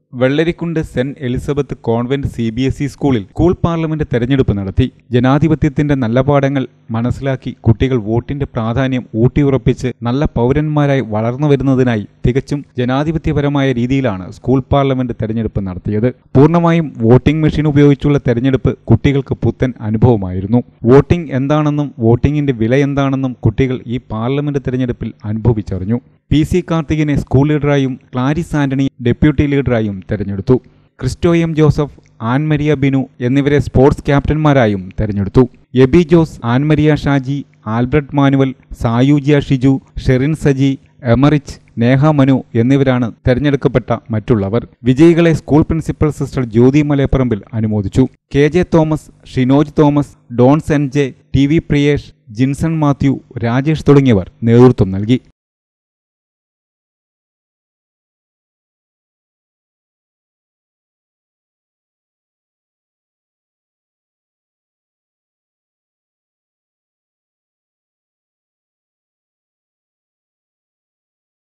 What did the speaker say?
Vellarikundu Saint Elizabeth convent C B S E സ്കൂളിൽ school parliament തെരഞ്ഞെടുപ്പ് നടത്തി ജനാധിപത്യത്തിന്റെ നല്ല പാഠങ്ങൾ മനസ്സിലാക്കി കുട്ടികൾ വോട്ടിന്റെ പ്രാധാന്യം ഊട്ടിയുറപ്പിച്ച് നല്ല പൗരന്മാരായി വളർന്നു വരുന്നതിനായി തികച്ചും ജനാധിപത്യപരമായ രീതിയിലാണ് സ്കൂൾ പാർലമെന്റ് തെരഞ്ഞെടുപ്പ് നടത്തിയത് പൂർണ്ണമായും വോട്ടിംഗ് മെഷീൻ ഉപയോഗിച്ചുള്ള തെരഞ്ഞെടുപ്പ് കുട്ടികൾക്ക് പുത്തൻ അനുഭവമായിരുന്നു വോട്ടിംഗ് എന്താണെന്നും വോട്ടിംഗിന്റെ വില എന്താണെന്നും കുട്ടികൾ ഈ പാർലമെന്റ് തെരഞ്ഞെടുപ്പിൽ അനുഭവിച്ചറിഞ്ഞു പി സി കാർത്തികിനെ സ്കൂൾ ലീഡറായും ക്ലാരിസ് ആന്റണി ഡെപ്യൂട്ടി ലീഡറായും തെരഞ്ഞെടുത്തു Christo M Joseph Anmariya Binu എന്നിവരെ സ്പോർട്സ് ക്യാപ്റ്റന്മാരായും തെരഞ്ഞെടുത്തു Abi Jose Anmariya Shaji Albert Manuel Sayoojya Shiju Sherin Saji Emerich Neha Manu എന്നിവരാണ് തെരഞ്ഞെടുക്കപ്പെട്ട മറ്റുള്ളവർ വിജയികളെ school principal sister Jyothi Malayaparambil അനുമോദിച്ചു K J Thomas Shinoj Thomas Don സെൻജെ T V Priyesh Jinson Mathew Rajesh തുടങ്ങിയവർ നേതൃത്വം നൽകി